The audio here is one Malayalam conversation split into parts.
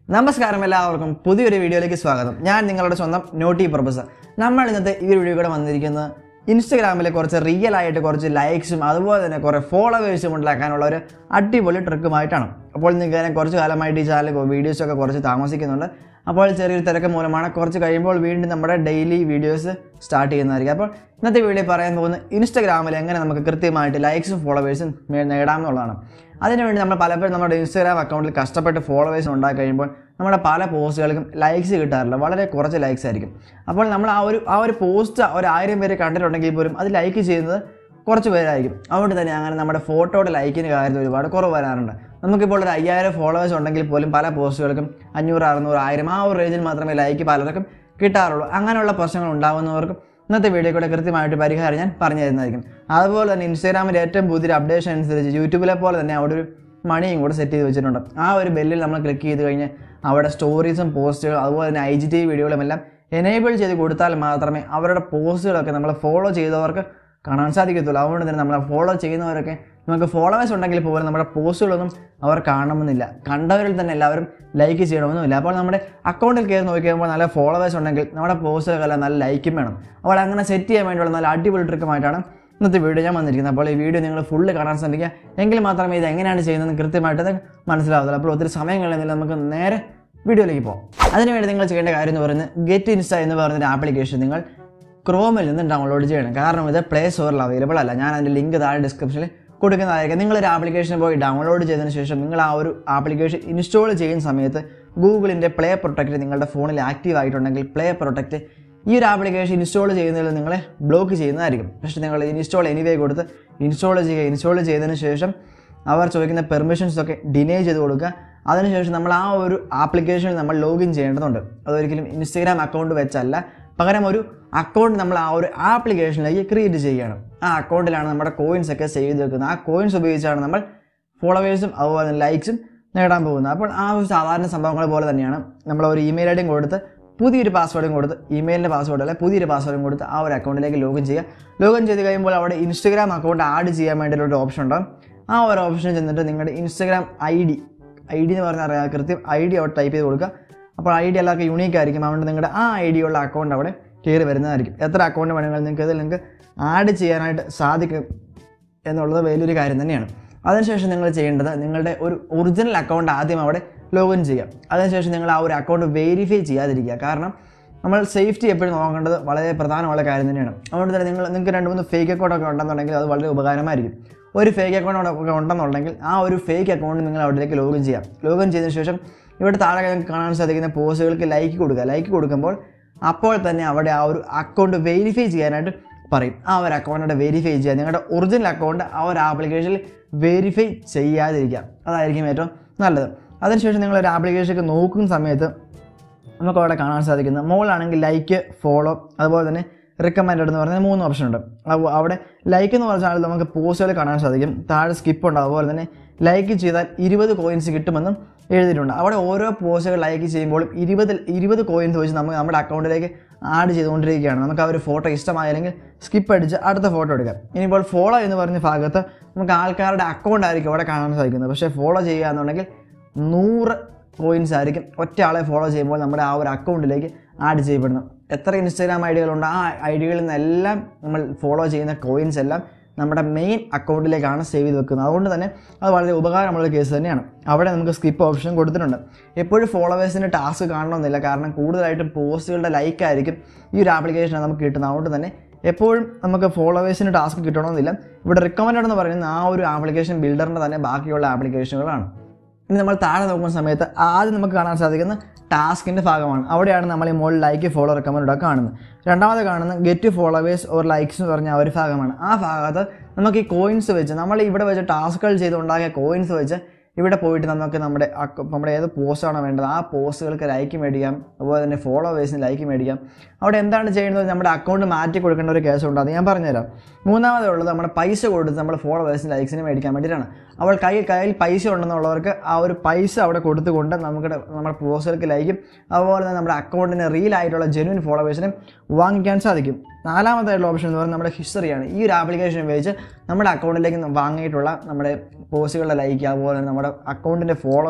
നമസ്കാരം എല്ലാവർക്കും പുതിയൊരു വീഡിയോയിലേക്ക് സ്വാഗതം ഞാൻ നിങ്ങളുടെ സ്വന്തം നോട്ടി പ്രൊഫസർ നമ്മൾ ഇന്നത്തെ ഈ ഒരു വീഡിയോ കൂടെ വന്നിരിക്കുന്നത് ഇൻസ്റ്റഗ്രാമിൽ കുറച്ച് റിയൽ ആയിട്ട് കുറച്ച് ലൈക്സും അതുപോലെ തന്നെ കുറേ ഫോളോവേഴ്സും ഉണ്ടാക്കാനുള്ള ഒരു അടിപൊളി ട്രിക്കുമായിട്ടാണ് അപ്പോൾ നിങ്ങൾക്ക് ഞാൻ കുറച്ച് കാലമായിട്ട് ഈ ചാനൽ വീഡിയോസൊക്കെ കുറച്ച് താമസിക്കുന്നുണ്ട് അപ്പോൾ ചെറിയൊരു തിരക്ക് മൂലമാണ് കുറച്ച് കഴിയുമ്പോൾ വീണ്ടും നമ്മുടെ ഡെയിലി വീഡിയോസ് സ്റ്റാർട്ട് ചെയ്യുന്നതായിരിക്കും അപ്പോൾ ഇന്നത്തെ വീഡിയോ പറയാൻ പോകുന്നത് ഇൻസ്റ്റഗ്രാമിൽ എങ്ങനെ നമുക്ക് കൃത്യമായിട്ട് ലൈക്സും ഫോളോവേഴ്സും നേടാമെന്നുള്ളതാണ് അതിനുവേണ്ടി നമ്മൾ പലപ്പോഴും നമ്മുടെ ഇൻസ്റ്റാഗ്രാം അക്കൗണ്ടിൽ കഷ്ടപ്പെട്ട് ഫോളോവേഴ്സ് ഉണ്ടാക്കി കഴിയുമ്പോൾ നമ്മുടെ പല പോസ്റ്റുകൾക്കും ലൈക്സ് കിട്ടാറില്ല വളരെ കുറച്ച് ലൈക്സ് ആയിരിക്കും അപ്പോൾ നമ്മൾ ആ ഒരു ആ ഒരു പോസ്റ്റ് ഒരു ആയിരം പേര് കണ്ടിട്ടുണ്ടെങ്കിൽ പോലും അത് ലൈക്ക് ചെയ്യുന്നത് കുറച്ച് പേരായിരിക്കും അതുകൊണ്ട് തന്നെ അങ്ങനെ നമ്മുടെ ഫോട്ടോയുടെ ലൈക്കിന് കാര്യത്തിൽ ഒരുപാട് കുറവ് വരാറുണ്ട് നമുക്കിപ്പോൾ ഒരു അയ്യായിരം ഫോളോവേഴ്സ് ഉണ്ടെങ്കിൽ പോലും പല പോസ്റ്റുകൾക്കും അഞ്ഞൂറ് അറുന്നൂറ് ആയിരം ആ ഒരു റേഞ്ചിൽ മാത്രമേ ലൈക്ക് പലർക്കും കിട്ടാറുള്ളൂ അങ്ങനെയുള്ള പ്രശ്നങ്ങൾ ഉണ്ടാകുന്നവർക്കും ഇന്നത്തെ വീഡിയോ കൂടെ കൃത്യമായിട്ട് പരിഹാരം ഞാൻ പറഞ്ഞു തരുന്നതായിരിക്കും അതുപോലെ തന്നെ ഇൻസ്റ്റാഗ്രാമിൻ്റെ ഏറ്റവും പുതിയൊരു അപ്ഡേഷൻ അനുസരിച്ച് യൂട്യൂബിലെ പോലെ തന്നെ അവിടെ ഒരു മണിയും കൂടെ സെറ്റ് ചെയ്ത് വെച്ചിട്ടുണ്ട് ആ ഒരു ബെല്ലിൽ നമ്മൾ ക്ലിക്ക് ചെയ്ത് കഴിഞ്ഞ് അവിടെ സ്റ്റോറീസും പോസ്റ്റുകളും അതുപോലെ തന്നെ ഐ ജി ടി വീഡിയോകളും എല്ലാം എനേബിൾ ചെയ്ത് കൊടുത്താൽ മാത്രമേ അവരുടെ പോസ്റ്റുകളൊക്കെ നമ്മൾ ഫോളോ ചെയ്തവർക്ക് കാണാൻ സാധിക്കത്തുള്ളൂ അതുകൊണ്ട് തന്നെ നമ്മളെ ഫോളോ ചെയ്യുന്നവരൊക്കെ നമുക്ക് ഫോളോവേഴ്സ് ഉണ്ടെങ്കിൽ പോലും നമ്മുടെ പോസ്റ്റുകളൊന്നും അവർ കാണണമെന്നില്ല കണ്ടവരിൽ തന്നെ എല്ലാവരും ലൈക്ക് ചെയ്യണമെന്നുമില്ല അപ്പോൾ നമ്മുടെ അക്കൗണ്ടിൽ കയറി നോക്കി കഴിയുമ്പോൾ നല്ല ഫോളോവേഴ്സ് ഉണ്ടെങ്കിൽ നമ്മുടെ പോസ്റ്റുകൾക്കെല്ലാം നല്ല ലൈക്കും വേണം അപ്പോൾ അങ്ങനെ സെറ്റ് ചെയ്യാൻ വേണ്ടിയുള്ള നല്ല അടിപൊളി ട്രിക്കുമായിട്ടാണ് ഇന്നത്തെ വീഡിയോ ഞാൻ വന്നിരിക്കുന്നത് അപ്പോൾ ഈ വീഡിയോ നിങ്ങൾ ഫുള്ള് കാണാൻ ശ്രമിക്കുക എങ്കിൽ മാത്രമേ ഇത് എങ്ങനെയാണ് ചെയ്യുന്നതെന്ന് കൃത്യമായിട്ട് അത് മനസ്സിലാവത്തുള്ളൂ അപ്പോൾ ഒത്തിരി സമയം കളയുന്നില്ല നമുക്ക് നേരെ വീഡിയോയിലേക്ക് പോകാം അതിനുവേണ്ടി നിങ്ങൾ ചെയ്യേണ്ട കാര്യം എന്ന് പറയുന്നത് ഗെറ്റ് ഇൻസ്റ്റ എന്ന് പറയുന്ന ഒരു ആപ്ലിക്കേഷൻ നിങ്ങൾ ക്രോമിൽ നിന്ന് ഡൗൺലോഡ് ചെയ്യണം കാരണം ഇത് പ്ലേ സ്റ്റോറിൽ അവൈലബിൾ അല്ല ഞാൻ അതിൻ്റെ ലിങ്ക് താഴെ ഡിസ്ക്രിപ്ഷനിൽ കൊടുക്കുന്നതായിരിക്കും നിങ്ങളൊരു ആപ്ലിക്കേഷൻ പോയി ഡൗൺലോഡ് ചെയ്തതിന് ശേഷം നിങ്ങൾ ആ ഒരു ആപ്ലിക്കേഷൻ ഇൻസ്റ്റാൾ ചെയ്യുന്ന സമയത്ത് ഗൂഗിളിൻ്റെ പ്ലേ പ്രൊട്ടക്റ്റ് നിങ്ങളുടെ ഫോണിൽ ആക്റ്റീവ് ആയിട്ടുണ്ടെങ്കിൽ പ്ലേ പ്രൊട്ടക്റ്റ് ഈ ഒരു ആപ്ലിക്കേഷൻ ഇൻസ്റ്റാൾ ചെയ്യുന്നതിൽ നിങ്ങളെ ബ്ലോക്ക് ചെയ്യുന്നതായിരിക്കും പക്ഷേ നിങ്ങൾ ഇൻസ്റ്റാൾ എനിവേ കൊടുത്ത് ഇൻസ്റ്റാൾ ചെയ്യുക ഇൻസ്റ്റാൾ ചെയ്തതിന് ശേഷം അവർ ചോദിക്കുന്ന പെർമിഷൻസ് ഒക്കെ ഡിനേ ചെയ്ത് കൊടുക്കുക അതിനുശേഷം നമ്മൾ ആ ഒരു ആപ്ലിക്കേഷനിൽ നമ്മൾ ലോഗിൻ ചെയ്യേണ്ടതുണ്ട് അതൊരിക്കലും ഇൻസ്റ്റഗ്രാം അക്കൗണ്ട് വെച്ചല്ല പകരം ഒരു അക്കൗണ്ട് നമ്മൾ ആ ഒരു ആപ്ലിക്കേഷനിലേക്ക് ക്രിയേറ്റ് ചെയ്യണം ആ അക്കൗണ്ടിലാണ് നമ്മുടെ കോയിൻസ് ഒക്കെ സേവ് ചെയ്ത് വെക്കുന്നത് ആ കോയിൻസ് ഉപയോഗിച്ചാണ് നമ്മൾ ഫോളോവേഴ്സും അതുപോലെ തന്നെ ലൈക്സും നേടാൻ പോകുന്നത് അപ്പോൾ ആ ഒരു സാധാരണ സംഭവങ്ങൾ പോലെ തന്നെയാണ് നമ്മൾ ഒരു ഇമെയിൽ ഐ ഡിയും കൊടുത്ത് പുതിയൊരു പാസ്വേഡും കൊടുത്ത് ഇമെയിലിൻ്റെ പാസ്വേഡ് അല്ലെ പുതിയൊരു പാസ്വേഡും കൊടുത്ത് ആ ഒരു അക്കൗണ്ടിലേക്ക് ലോഗിൻ ചെയ്യുക ലോഗിൻ ചെയ്ത് കഴിയുമ്പോൾ അവിടെ ഇൻസ്റ്റഗ്രാം അക്കൗണ്ട് ആഡ് ചെയ്യാൻ വേണ്ടിയുള്ള ഒരു ഓപ്ഷൻ ഉണ്ടാകും ആ ഒരു ഓപ്ഷൻ ചെന്നിട്ട് നിങ്ങളുടെ Instagram I D I D എന്ന് പറഞ്ഞാൽ അറിയാം കൃത്യം ഐ ഡി അവിടെ ടൈപ്പ് ചെയ്ത് കൊടുക്കുക അപ്പോൾ ഐ ഡി എല്ലാവർക്കും യൂണീക്ക് ആയിരിക്കും അതുകൊണ്ട് നിങ്ങളുടെ ആ ഐ ഡി ഉള്ള അക്കൗണ്ട് അവിടെ കയറി വരുന്നതായിരിക്കും എത്ര അക്കൗണ്ട് വേണമെങ്കിലും നിങ്ങൾക്ക് ഇതിൽ നിങ്ങൾക്ക് ആഡ് ചെയ്യാനായിട്ട് സാധിക്കും എന്നുള്ളത് വലിയൊരു കാര്യം തന്നെയാണ് അതിനുശേഷം നിങ്ങൾ ചെയ്യേണ്ടത് നിങ്ങളുടെ ഒരു ഒറിജിനൽ അക്കൗണ്ട് ആദ്യം അവിടെ ലോഗിൻ ചെയ്യുക അതിനുശേഷം നിങ്ങൾ ആ ഒരു അക്കൗണ്ട് വെരിഫൈ ചെയ്യാതിരിക്കുക കാരണം നമ്മൾ സേഫ്റ്റി എപ്പോഴും നോക്കേണ്ടത് വളരെ പ്രധാനമുള്ള കാര്യം തന്നെയാണ് അതുകൊണ്ട് തന്നെ നിങ്ങൾ നിങ്ങൾക്ക് രണ്ട് മൂന്ന് ഫേക്ക് അക്കൗണ്ട് ഒക്കെ ഉണ്ടെന്നുണ്ടെങ്കിൽ അത് വളരെ ഉപകാരമായിരിക്കും ഒരു ഫേക്ക് അക്കൗണ്ട് ഒക്കെ ഉണ്ടെന്നുണ്ടെങ്കിൽ ആ ഒരു ഫേക്ക് അക്കൗണ്ട് നിങ്ങൾ അവിടേക്ക് ലോഗിൻ ചെയ്യാം ലോഗിൻ ചെയ്തതിന് ശേഷം ഇവിടെ താഴെ നിങ്ങൾക്ക് കാണാൻ സാധിക്കുന്ന പോസ്റ്റുകൾക്ക് ലൈക്ക് കൊടുക്കുക ലൈക്ക് കൊടുക്കുമ്പോൾ അപ്പോൾ തന്നെ അവിടെ ആ ഒരു അക്കൗണ്ട് വെരിഫൈ ചെയ്യാനായിട്ട് പറയും ആ ഒരു അക്കൗണ്ട് വെരിഫൈ ചെയ്യുക നിങ്ങളുടെ ഒറിജിനൽ അക്കൗണ്ട് ആ ഒരു ആപ്ലിക്കേഷനിൽ വെരിഫൈ ചെയ്യാതിരിക്കുക അതായിരിക്കും ഏറ്റവും നല്ലത് അതിനുശേഷം നിങ്ങൾ ഒരു ആപ്ലിക്കേഷനൊക്കെ നോക്കുന്ന സമയത്ത് നമുക്ക് അവിടെ കാണാൻ സാധിക്കുന്നത് മുകളിലാണെങ്കിൽ ലൈക്ക് ഫോളോ അതുപോലെ തന്നെ റിക്കമെൻഡ് എന്ന് പറയുന്ന മൂന്ന് ഓപ്ഷൻ ഉണ്ട് അപ്പോൾ അവിടെ ലൈക്ക് എന്ന് പറഞ്ഞാൽ നമുക്ക് പോസ്റ്റുകൾ കാണാൻ സാധിക്കും താഴെ സ്കിപ്പ് ഉണ്ട് അതുപോലെ തന്നെ ലൈക്ക് ചെയ്താൽ ഇരുപത് കോയിൻസ് കിട്ടുമെന്നും എഴുതിയിട്ടുണ്ട് അവിടെ ഓരോ പോസ്റ്റുകൾ ലൈക്ക് ചെയ്യുമ്പോഴും ഇരുപത് ഇരുപത് കോയിൻസ് വെച്ച് നമുക്ക് നമ്മുടെ അക്കൗണ്ടിലേക്ക് ആഡ് ചെയ്തുകൊണ്ടിരിക്കുകയാണ് നമുക്ക് ആ ഒരു ഫോട്ടോ ഇഷ്ടമായില്ലെങ്കിൽ സ്കിപ്പ് അടിച്ച് അടുത്ത ഫോട്ടോ എടുക്കാം ഇനിയിപ്പോൾ ഫോളോ എന്ന് പറഞ്ഞ ഭാഗത്ത് നമുക്ക് ആൾക്കാരുടെ അക്കൗണ്ട് ആയിരിക്കും അവിടെ കാണാൻ സാധിക്കുന്നത് പക്ഷേ ഫോളോ ചെയ്യുക എന്നുണ്ടെങ്കിൽ നൂറ് കോയിൻസ് ആയിരിക്കും ഒറ്റ ആളെ ഫോളോ ചെയ്യുമ്പോൾ നമ്മുടെ ആ ഒരു അക്കൗണ്ടിലേക്ക് ആഡ് ചെയ്യപ്പെടുന്നു എത്ര ഇൻസ്റ്റാഗ്രാം ഐ ഡികളുണ്ട് ആ ഐ ഡികളിൽ നിന്നെല്ലാം നമ്മൾ ഫോളോ ചെയ്യുന്ന കോയിൻസ് എല്ലാം നമ്മുടെ മെയിൻ അക്കൗണ്ടിലേക്കാണ് സേവ് ചെയ്ത് വെക്കുന്നത് അതുകൊണ്ട് തന്നെ അത് വളരെ ഉപകാരമുള്ള കേസ് തന്നെയാണ് അവിടെ നമുക്ക് സ്കിപ്പ് ഓപ്ഷൻ കൊടുത്തിട്ടുണ്ട് എപ്പോഴും ഫോളോവേഴ്സിൻ്റെ ടാസ്ക് കാണണമെന്നില്ല കാരണം കൂടുതലായിട്ടും പോസ്റ്റുകളുടെ ലൈക്ക് ആയിരിക്കും ഈ ഒരു ആപ്ലിക്കേഷൻ നമുക്ക് കിട്ടുന്നത് അതുകൊണ്ട് തന്നെ എപ്പോഴും നമുക്ക് ഫോളോവേഴ്സിന് ടാസ്ക് കിട്ടണമെന്നില്ല ഇവിടെ റിക്കമെൻഡ് എന്ന് പറയുന്ന ആ ഒരു ആപ്ലിക്കേഷൻ ബിൽഡറിൻ്റെ തന്നെ ബാക്കിയുള്ള ആപ്ലിക്കേഷനുകളാണ് ഇനി നമ്മൾ താഴെ നോക്കുന്ന സമയത്ത് ആദ്യം നമുക്ക് കാണാൻ സാധിക്കുന്ന ടാസ്കിൻ്റെ ഭാഗമാണ് അവിടെയാണ് നമ്മൾ ഈ മുകളിൽ ലൈക്ക് ഫോളോ റെക്കമെൻഡ് ഒക്കെ കാണുന്നത് രണ്ടാമത് കാണുന്ന ഗെറ്റ് ഫോളോവേഴ്സ് ഓർ ലൈക്സ് എന്ന് പറഞ്ഞ ആ ഒരു ഭാഗമാണ് ആ ഭാഗത്ത് നമുക്ക് ഈ കോയിൻസ് വെച്ച് നമ്മൾ ഇവിടെ വെച്ച് ടാസ്കുകൾ ചെയ്ത് ഉണ്ടാക്കിയ കോയിൻസ് വെച്ച് ഇവിടെ പോയിട്ട് നമുക്ക് നമ്മുടെ അക്ക- നമ്മുടെ ഏത് പോസ്റ്റാണോ വേണ്ടത് ആ പോസ്റ്റുകൾക്ക് ലൈക്ക് മേടിക്കാം അതുപോലെ തന്നെ ഫോളോവേഴ്സിന് ലൈക്ക് മേടിക്കാം അവിടെ എന്താണ് ചെയ്യുന്നത് നമ്മുടെ അക്കൗണ്ട് മാറ്റി കൊടുക്കേണ്ട ഒരു കേസുണ്ട് അത് ഞാൻ പറഞ്ഞുതരാം മൂന്നാമത് ഉള്ളത് നമ്മുടെ പൈസ കൊടുത്ത് നമ്മൾ ഫോളോവേഴ്സിന് ലൈക്സിന് മേടിക്കാൻ വേണ്ടിയിട്ടാണ് അവൾ കയ്യിൽ കയ്യിൽ പൈസ ഉണ്ടെന്നുള്ളവർക്ക് ആ ഒരു പൈസ അവിടെ കൊടുത്തുകൊണ്ട് നമുക്ക് നമ്മുടെ പോസ്റ്റുകൾക്ക് ലൈക്കും അതുപോലെ തന്നെ നമ്മുടെ അക്കൗണ്ടിന് റിയൽ ആയിട്ടുള്ള ജെന്യൂൻ ഫോളോവേഴ്സിനും വാങ്ങിക്കാൻ സാധിക്കും നാലാമതായിട്ടുള്ള ഓപ്ഷൻ എന്ന് പറയുന്നത് നമ്മുടെ ഹിസ്റ്ററിയാണ് ഈ ഒരു ആപ്ലിക്കേഷൻ ഉപയോഗിച്ച് നമ്മുടെ അക്കൗണ്ടിലേക്ക് വാങ്ങിയിട്ടുള്ള നമ്മുടെ പോസ്റ്റുകളുടെ ലൈക്ക് അതുപോലെ തന്നെ നമ്മുടെ അക്കൗണ്ടിൻ്റെ ഫോളോ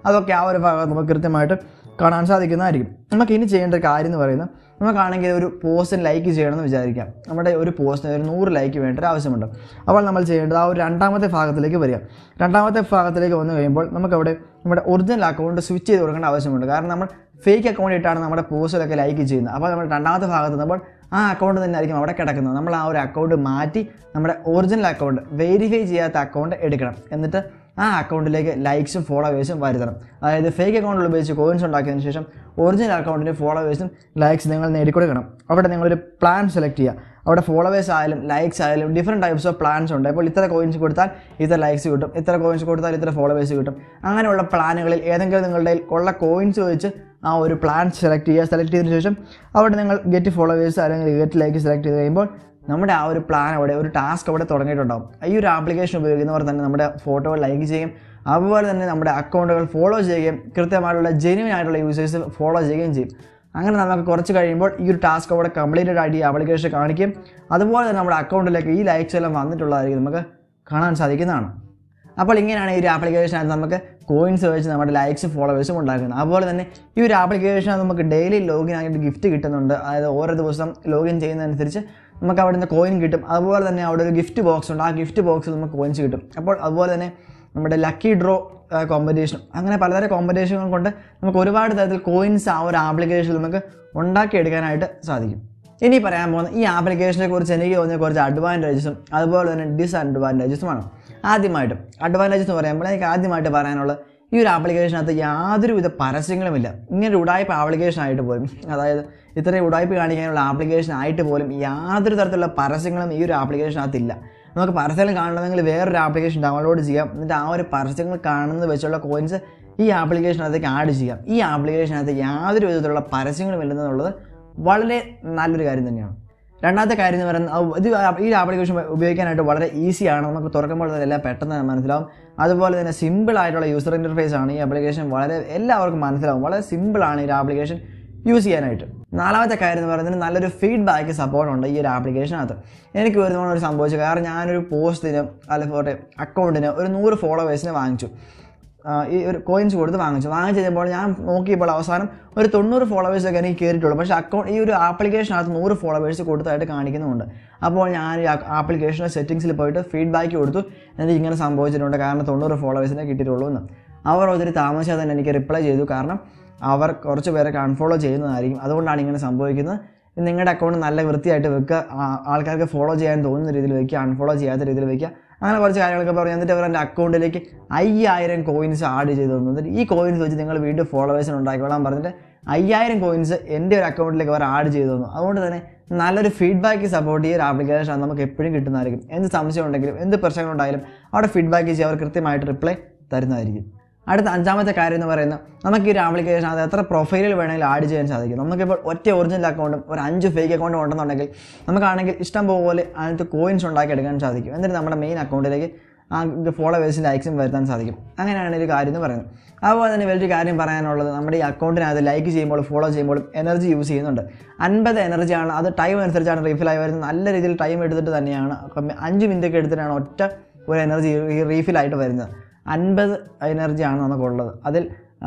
അതൊക്കെ ആ ഒരു ഭാഗത്ത് നമുക്ക് കൃത്യമായിട്ട് കാണാൻ സാധിക്കുന്നതായിരിക്കും നമുക്ക് ഇനി ചെയ്യേണ്ട ഒരു കാര്യം എന്ന് പറയുന്നത് നമുക്കാണെങ്കിൽ ഒരു പോസ്റ്റിന് ലൈക്ക് ചെയ്യണമെന്ന് വിചാരിക്കാം നമ്മുടെ ഒരു പോസ്റ്റിന് ഒരു നൂറ് ലൈക്ക് വേണ്ട ഒരു ആവശ്യമുണ്ട് അപ്പോൾ നമ്മൾ ചെയ്യേണ്ടത് ആ ഒരു രണ്ടാമത്തെ ഭാഗത്തിലേക്ക് വരിക രണ്ടാമത്തെ ഭാഗത്തിലേക്ക് വന്നു കഴിയുമ്പോൾ നമുക്കവിടെ നമ്മുടെ ഒറിജിനൽ അക്കൗണ്ട് സ്വിച്ച് ചെയ്ത് കൊടുക്കേണ്ട ആവശ്യമുണ്ട് കാരണം നമ്മൾ ഫേക്ക് അക്കൗണ്ട് ഇട്ടാണ് നമ്മുടെ പോസ്റ്റിലൊക്കെ ലൈക്ക് ചെയ്യുന്നത് അപ്പോൾ നമ്മൾ രണ്ടാമത്തെ ഭാഗത്ത് നമ്മൾ ആ അക്കൗണ്ട് തന്നെ ആയിരിക്കും അവിടെ കിടക്കുന്നത് നമ്മൾ ആ ഒരു അക്കൗണ്ട് മാറ്റി നമ്മുടെ ഒറിജിനൽ അക്കൗണ്ട് വെരിഫൈ ചെയ്യാത്ത അക്കൗണ്ട് എടുക്കണം എന്നിട്ട് ആ അക്കൗണ്ടിലേക്ക് ലൈക്സും ഫോളോവേഴ്സും വരുത്തണം അതായത് ഫേക്ക് അക്കൗണ്ടിൽ ഉപയോഗിച്ച് കോയിൻസ് ഉണ്ടാക്കിയതിന് ശേഷം ഒറിജിനൽ അക്കൗണ്ടിൻ്റെ ഫോളോവേഴ്സും ലൈക്സ് നിങ്ങൾ നേടിക്കൊടുക്കണം അവിടെ നിങ്ങളൊരു പ്ലാൻ സെലക്ട് ചെയ്യുക അവിടെ ഫോളോവേഴ്സ് ആയാലും ലൈക്സ് ആയാലും ഡിഫറെൻറ്റ് ടൈപ്സ് ഓഫ് പ്ലാൻസ് ഉണ്ട് അപ്പോൾ ഇത്ര കോയിൻസ് കൊടുത്താൽ ഇത്ര ലൈക്സ് കിട്ടും ഇത്ര കോയിൻസ് കൊടുത്താൽ ഇത്ര ഫോളോവേഴ്സ് കിട്ടും അങ്ങനെയുള്ള പ്ലാനുകളിൽ ഏതെങ്കിലും നിങ്ങളുടെ കയ്യിൽ ഉള്ള കോയിൻസ് വെച്ച് ആ ഒരു പ്ലാൻ സെലക്ട് ചെയ്യുക സെലക്ട് ചെയ്തതിന് ശേഷം അവിടെ നിങ്ങൾ ഗെറ്റ് ഫോളോവേഴ്സ് അല്ലെങ്കിൽ ഗെറ്റ് ലൈക്ക് സെലക്ട് ചെയ്ത് കഴിയുമ്പോൾ നമ്മുടെ ആ ഒരു പ്ലാൻ അവിടെ ഒരു ടാസ്ക് അവിടെ തുടങ്ങിയിട്ടുണ്ടാവും ഈ ഒരു ആപ്ലിക്കേഷൻ ഉപയോഗിക്കുന്നവർ തന്നെ നമ്മുടെ ഫോട്ടോകൾ ലൈക്ക് ചെയ്യും അതുപോലെ തന്നെ നമ്മുടെ അക്കൗണ്ടുകൾ ഫോളോ ചെയ്യുകയും കൃത്യമായിട്ടുള്ള ജെന്യൂൻ ആയിട്ടുള്ള യൂസേഴ്സ് ഫോളോ ചെയ്യുകയും ചെയ്യും അങ്ങനെ നമുക്ക് കുറച്ച് കഴിയുമ്പോൾ ഈ ഒരു ടാസ്ക് അവിടെ കംപ്ലീറ്റഡ് ആയിട്ട് ഈ ആപ്ലിക്കേഷൻ കാണിക്കും അതുപോലെ തന്നെ നമ്മുടെ അക്കൗണ്ടിലേക്ക് ഈ ലൈക്സ് എല്ലാം വന്നിട്ടുള്ളതായിരിക്കും നമുക്ക് കാണാൻ സാധിക്കുന്നതാണ് അപ്പോൾ ഇങ്ങനെയാണ് ഈ ഒരു ആപ്ലിക്കേഷനകത്ത് നമുക്ക് കോയിൻസ് വെച്ച് നമ്മുടെ ലൈക്സ് ഫോളോവേഴ്സും ഉണ്ടാക്കുന്നത് അതുപോലെ തന്നെ ഈ ഒരു ആപ്ലിക്കേഷൻ നമുക്ക് ഡെയിലി ലോഗിൻ ആയിട്ട് ഗിഫ്റ്റ് കിട്ടുന്നുണ്ട് അതായത് ഓരോ ദിവസം ലോഗിൻ ചെയ്യുന്നതനുസരിച്ച് നമുക്ക് അവിടെ നിന്ന് കോയിൻ കിട്ടും അതുപോലെ തന്നെ അവിടെ ഒരു ഗിഫ്റ്റ് ബോക്സ് ഉണ്ട് ആ ഗിഫ്റ്റ് ബോക്സിൽ നമുക്ക് കോയിൻസ് കിട്ടും അപ്പോൾ അതുപോലെ തന്നെ നമ്മുടെ ലക്കി ഡ്രോ കോമ്പറ്റീഷൻ അങ്ങനെ പലതരം കോമ്പറ്റീഷനുകൾ കൊണ്ട് നമുക്ക് ഒരുപാട് തരത്തിൽ കോയിൻസ് ആ ഒരു ആപ്ലിക്കേഷനിൽ നമുക്ക് ഉണ്ടാക്കിയെടുക്കാനായിട്ട് സാധിക്കും ഇനി പറയാൻ പോകുന്ന ഈ ആപ്ലിക്കേഷനെ കുറിച്ച് എനിക്ക് തോന്നിയ കുറച്ച് അഡ്വാൻറ്റേജസും അതുപോലെ തന്നെ ഡിസ്അഡ്വാൻറ്റേജസുമാണ് ആദ്യമായിട്ടും അഡ്വാൻറ്റേജസ് എന്ന് പറയുമ്പോൾ എനിക്ക് ആദ്യമായിട്ട് പറയാനുള്ളത് ഈ ഒരു ആപ്ലിക്കേഷനകത്ത് യാതൊരുവിധ പരസ്യങ്ങളുമില്ല ഇങ്ങനെ ഉടായ്പ ആപ്ലിക്കേഷൻ ആയിട്ട് പോലും അതായത് ഇത്രയും ഉടായ്പ കാണിക്കാനുള്ള ആപ്ലിക്കേഷൻ ആയിട്ട് പോലും യാതൊരു തരത്തിലുള്ള പരസ്യങ്ങളും ഈ ഒരു ആപ്ലിക്കേഷനകത്ത് ഇല്ല നമുക്ക് പരസ്യങ്ങൾ കാണണമെങ്കിൽ വേറൊരു ആപ്ലിക്കേഷൻ ഡൗൺലോഡ് ചെയ്യാം എന്നിട്ട് ആ ഒരു പരസ്യങ്ങൾ കാണുന്നത് വെച്ചുള്ള കോയിൻസ് ഈ ആപ്ലിക്കേഷനകത്തേക്ക് ആഡ് ചെയ്യാം ഈ ആപ്ലിക്കേഷനകത്ത് യാതൊരു വിധത്തിലുള്ള പരസ്യങ്ങളും ഇല്ലെന്നുള്ളത് വളരെ നല്ലൊരു കാര്യം തന്നെയാണ് രണ്ടാമത്തെ കാര്യം എന്ന് പറയുന്നത് അത് ഇത് ഈ ആപ്ലിക്കേഷൻ ഉപയോഗിക്കാനായിട്ട് വളരെ ഈസിയാണ് നമുക്ക് തുറക്കുമ്പോൾ തന്നെ എല്ലാം പെട്ടെന്ന് തന്നെ മനസ്സിലാവും അതുപോലെ തന്നെ സിമ്പിൾ ആയിട്ടുള്ള യൂസർ ഇൻ്റർഫേസ് ആണ് ഈ ആപ്ലിക്കേഷൻ വളരെ എല്ലാവർക്കും മനസ്സിലാവും വളരെ സിമ്പിളാണ് ഈ ആപ്ലിക്കേഷൻ യൂസ് ചെയ്യാനായിട്ട് നാലാമത്തെ കാര്യം എന്ന് പറയുന്നത് നല്ലൊരു ഫീഡ്ബാക്ക് സപ്പോർട്ടുണ്ട് ഈ ഒരു ആപ്ലിക്കേഷനകത്ത് എനിക്ക് ഒരു തവണ ഒരു സംഭവിച്ചു കാരണം ഞാനൊരു പോസ്റ്റിന് അല്ലെങ്കിൽ പോട്ടെ അക്കൗണ്ടിന് ഒരു നൂറ് ഫോളോവേഴ്സിനെ വാങ്ങിച്ചു ആ, ഈ ഒരു കോയിൻസ് കൊടുത്ത് വാങ്ങിച്ചു വാങ്ങിച്ച് കഴിഞ്ഞപ്പോൾ ഞാൻ നോക്കിയപ്പോൾ അവസാനം ഒരു തൊണ്ണൂറ് ഫോളോവേഴ്സൊക്കെ എനിക്ക് കയറിയിട്ടുള്ളൂ പക്ഷേ അക്കൗണ്ട് ഈ ഒരു ആപ്ലിക്കേഷനകത്ത് നൂറ് ഫോളോവേഴ്സ് കൊടുത്തതായിട്ട് കാണിക്കുന്നുമുണ്ട് അപ്പോൾ ഞാൻ ഈ ആപ്ലിക്കേഷൻ്റെ സെറ്റിങ്സിൽ പോയിട്ട് ഫീഡ്ബാക്ക് കൊടുത്തു എനിക്ക് ഇങ്ങനെ സംഭവിച്ചിട്ടുണ്ട് കാരണം തൊണ്ണൂറ് ഫോളോവേഴ്സിനെ കിട്ടിയിട്ടുള്ളൂ എന്ന് അവർ ഒത്തിരി താമസിയാതെ തന്നെ എനിക്ക് റിപ്ലൈ ചെയ്തു കാരണം അവർ കുറച്ച് പേരെ അൺഫോളോ ചെയ്യുന്നതായിരിക്കും അതുകൊണ്ടാണ് ഇങ്ങനെ സംഭവിക്കുന്നത് നിങ്ങളുടെ അക്കൗണ്ട് നല്ല വൃത്തിയായിട്ട് വെക്കുക ആ- ആൾക്കാർക്ക് ഫോളോ ചെയ്യാൻ തോന്നുന്ന രീതിയിൽ വെക്കുക അൺഫോളോ ചെയ്യാത്ത രീതിയിൽ വെക്കുക അങ്ങനെ കുറച്ച് കാര്യങ്ങളൊക്കെ പറഞ്ഞു എന്നിട്ട് അവർ എൻ്റെ അക്കൗണ്ടിലേക്ക് അയ്യായിരം കോയിൻസ് ആഡ് ചെയ്ത് തന്നു എന്നിട്ട് ഈ കോയിൻസ് വെച്ച് നിങ്ങൾ വീണ്ടും ഫോളോവേഴ്സിന് ഉണ്ടാക്കിക്കോളാൻ പറഞ്ഞിട്ട് അയ്യായിരം കോയിൻസ് എൻ്റെ ഒരു അക്കൗണ്ടിലേക്ക് അവർ ആഡ് ചെയ്ത് തന്നു അതുകൊണ്ട് തന്നെ നല്ലൊരു ഫീഡ്ബാക്ക് സപ്പോർട്ട് ഈ ഒരു ആപ്ലിക്കേഷൻ നമുക്ക് എപ്പോഴും കിട്ടുന്നതായിരിക്കും എന്ത് സംശയം ഉണ്ടെങ്കിലും എന്ത് പ്രശ്നങ്ങളുണ്ടായാലും അവിടെ ഫീഡ്ബാക്ക് ചെയ്ത് അവർ കൃത്യമായിട്ട് റിപ്ലൈ തരുന്നതായിരിക്കും അടുത്ത അഞ്ചാമത്തെ കാര്യം എന്ന് പറയുന്നത് നമുക്ക് ഈ ഒരു ആപ്ലിക്കേഷൻ അത് എത്ര പ്രൊഫൈലിൽ വേണമെങ്കിലും ആഡ് ചെയ്യാൻ സാധിക്കും നമുക്കിപ്പോൾ ഒറ്റ ഒറിജിനൽ അക്കൗണ്ടും ഒരു അഞ്ച് ഫേക്ക് അക്കൗണ്ടും ഉണ്ടെന്നുണ്ടെങ്കിൽ നമുക്കാണെങ്കിൽ ഇഷ്ടം പോലെ അതിനകത്ത് കോയിൻസ് ഉണ്ടാക്കി എടുക്കാൻ സാധിക്കും എന്നിട്ട് നമ്മുടെ മെയിൻ അക്കൗണ്ടിലേക്ക് ആ ഫോളോവേഴ്സിൻ്റെ ലൈക്സും വരുത്താൻ സാധിക്കും അങ്ങനെയാണ് ഒരു കാര്യം എന്ന് പറയുന്നത് അതുപോലെ തന്നെ വലിയൊരു കാര്യം പറയാനുള്ളത് നമ്മുടെ ഈ അക്കൗണ്ടിനകത്ത് ലൈക്ക് ചെയ്യുമ്പോൾ ഫോളോ ചെയ്യുമ്പോൾ എനർജി യൂസ് ചെയ്യുന്നുണ്ട് അൻപത് എനർജിയാണ് അത് ടൈം അനുസരിച്ചാണ് റീഫിൽ ആയി വരുന്നത് നല്ല രീതിയിൽ ടൈം എടുത്തിട്ട് തന്നെയാണ് അപ്പം അഞ്ച് മിനിറ്റ് ഒക്കെ എടുത്തിട്ടാണ് ഒറ്റ ഒരു എനർജി റീഫിലായിട്ട് വരുന്നത് അൻപത് എനർജിയാണ് നമുക്കുള്ളത് അതിൽ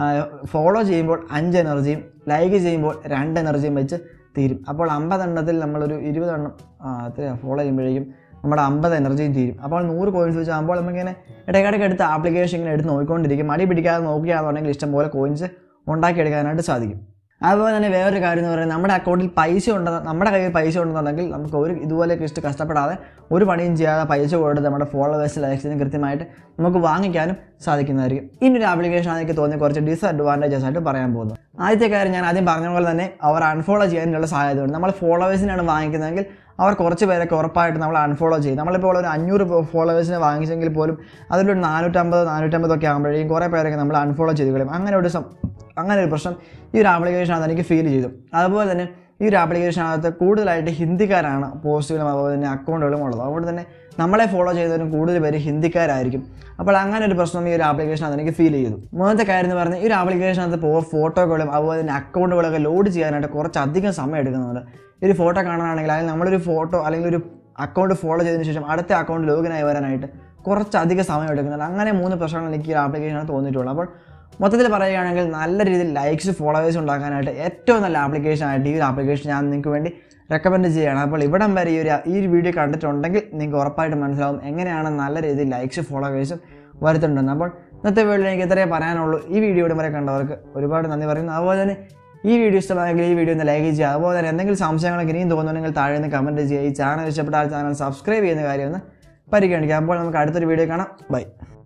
ഫോളോ ചെയ്യുമ്പോൾ അഞ്ച് എനർജിയും ലൈക്ക് ചെയ്യുമ്പോൾ രണ്ട് എനർജിയും വെച്ച് തീരും അപ്പോൾ അമ്പതെണ്ണത്തിൽ നമ്മളൊരു ഇരുപതെണ്ണം എത്രയാണ് ഫോളോ ചെയ്യുമ്പോഴേക്കും നമ്മുടെ അമ്പത് എനർജിയും തീരും അപ്പോൾ നൂറ് കോയിൻസ് വെച്ച് ആകുമ്പോൾ നമുക്കിങ്ങനെ ഇടയ്ക്കിടയ്ക്ക് എടുത്ത് ആപ്ലിക്കേഷൻ ഇങ്ങനെ എടുത്ത് നോക്കിക്കൊണ്ടിരിക്കും മടി പിടിക്കാതെ നോക്കുകയാണെന്നുണ്ടെങ്കിൽ ഇഷ്ടംപോലെ കോയിൻസ് ഉണ്ടാക്കിയെടുക്കാനായിട്ട് സാധിക്കും അതുപോലെ തന്നെ വേറൊരു കാര്യം എന്ന് പറയുന്നത് നമ്മുടെ അക്കൗണ്ടിൽ പൈസ ഉണ്ടെന്ന് നമ്മുടെ കയ്യിൽ പൈസ ഉണ്ടെന്നുണ്ടെങ്കിൽ നമുക്ക് ഒരു ഇതുപോലെ ഇഷ്ടം കഷ്ടപ്പെടാതെ ഒരു പണിയും ചെയ്യാതെ പൈസ കൊടുത്ത് നമ്മുടെ ഫോളോവേഴ്സ് ലൈക്സിന് കൃത്യമായിട്ട് നമുക്ക് വാങ്ങിക്കാനും സാധിക്കുന്നതായിരിക്കും ഇനി ഒരു ആപ്ലിക്കേഷൻ എനിക്ക് തോന്നിയ കുറച്ച് ഡിസഡ്വാൻറ്റേജസ് ആയിട്ട് പറയാൻ പോകുന്നു ആദ്യത്തെ കാര്യം ഞാൻ ആദ്യം പറഞ്ഞ പോലെ തന്നെ അവർ അൺഫോളോ ചെയ്യാനുള്ള സാധ്യതയുണ്ട് നമ്മൾ ഫോളോവേഴ്സിനാണ് വാങ്ങിക്കുന്നതെങ്കിൽ അവർ കുറച്ച് പേരൊക്കെ ഉറപ്പായിട്ട് നമ്മൾ അൺഫോളോ ചെയ്യും നമ്മളിപ്പോൾ ഒരു അഞ്ഞൂറ് ഫോളോവേഴ്സിനെ വാങ്ങിച്ചെങ്കിൽ പോലും അതിലൊരു നാനൂറ്റമ്പത് നാനൂറ്റമ്പതൊക്കെ ആകുമ്പോഴേക്കും കുറേ പേരൊക്കെ നമ്മൾ അൺഫോളോ ചെയ്ത് കളയും അങ്ങനെ ഒരു സം അങ്ങനെ ഒരു പ്രശ്നം ഈ ഒരു ആപ്ലിക്കേഷനകത്ത് എനിക്ക് ഫീൽ ചെയ്തു അതുപോലെ തന്നെ ഈ ഒരു ആപ്ലിക്കേഷനകത്ത് കൂടുതലായിട്ട് ഹിന്ദിക്കാരാണ് പോസ്റ്റുകളും അതുപോലെ തന്നെ അക്കൗണ്ടുകളും ഉള്ളത് അതുകൊണ്ട് തന്നെ നമ്മളെ ഫോളോ ചെയ്തവരും കൂടുതൽ പേര് ഹിന്ദിക്കാരായിരിക്കും അപ്പോൾ അങ്ങനെ ഒരു പ്രശ്നം ഈ ഒരു ആപ്ലിക്കേഷനകത്ത് എനിക്ക് ഫീൽ ചെയ്തു മൂന്നാമത്തെ കാര്യം എന്ന് പറഞ്ഞാൽ ഈ ഒരു ആപ്ലിക്കേഷനകത്ത് പോ ഫോട്ടോകളും അതുപോലെ തന്നെ അക്കൗണ്ടുകളൊക്കെ ലോഡ് ചെയ്യാനായിട്ട് കുറച്ചധികം സമയം എടുക്കുന്നുണ്ട് ഈ ഒരു ഫോട്ടോ കാണാനാണെങ്കിൽ അല്ലെങ്കിൽ നമ്മളൊരു ഫോട്ടോ അല്ലെങ്കിൽ ഒരു അക്കൗണ്ട് ഫോളോ ചെയ്തതിന് ശേഷം അടുത്ത അക്കൗണ്ട് ലോഗിനായി വരാനായിട്ട് കുറച്ചധികം സമയം എടുക്കുന്നുണ്ട് അങ്ങനെ മൂന്ന് പ്രശ്നങ്ങൾ എനിക്ക് ഈ ആപ്ലിക്കേഷനകത്ത് തോന്നിയിട്ടുള്ളൂ അപ്പോൾ മൊത്തത്തിൽ പറയുകയാണെങ്കിൽ നല്ല രീതിയിൽ ലൈക്സ് ഫോളോവേഴ്സ് ഉണ്ടാക്കാനായിട്ട് ഏറ്റവും നല്ല ആപ്ലിക്കേഷൻ ആയിട്ട് ഈ ഒരു ആപ്ലിക്കേഷൻ ഞാൻ നിങ്ങൾക്ക് വേണ്ടി റെക്കമെൻഡ് ചെയ്യുകയാണ് അപ്പോൾ ഇവിടം വരെ ഈ ഒരു ഈ ഒരു വീഡിയോ കണ്ടിട്ടുണ്ടെങ്കിൽ നിങ്ങൾക്ക് ഉറപ്പായിട്ട് മനസ്സിലാവും എങ്ങനെയാണ് നല്ല രീതിയിൽ ലൈക്സ് ഫോളോവേഴ്സും വരുത്തുണ്ടെന്ന് അപ്പോൾ ഇന്നത്തെ വീഡിയോ എനിക്ക് ഇത്രയേ പറയാനുള്ളൂ ഈ വീഡിയോ വരെ കണ്ടവർക്ക് ഒരുപാട് നന്ദി പറയുന്നു അതുപോലെ തന്നെ ഈ വീഡിയോ ഇഷ്ടമായെങ്കിൽ ഈ വീഡിയോ ഒന്ന് ലൈക്ക് ചെയ്യുക അതുപോലെ തന്നെ എന്തെങ്കിലും സംശയങ്ങളൊക്കെ ഇനിയും തോന്നുന്നുണ്ടെങ്കിൽ താഴെ നിന്ന് കമൻറ്റ് ചെയ്യുക ഈ ചാനൽ ഇഷ്ടപ്പെട്ടാൽ ചാനൽ സബ്സ്ക്രൈബ് ചെയ്യുന്ന കാര്യം ഒന്ന് പരിഗണിക്കുക അപ്പോൾ നമുക്ക് അടുത്തൊരു വീഡിയോ കാണാം ബൈ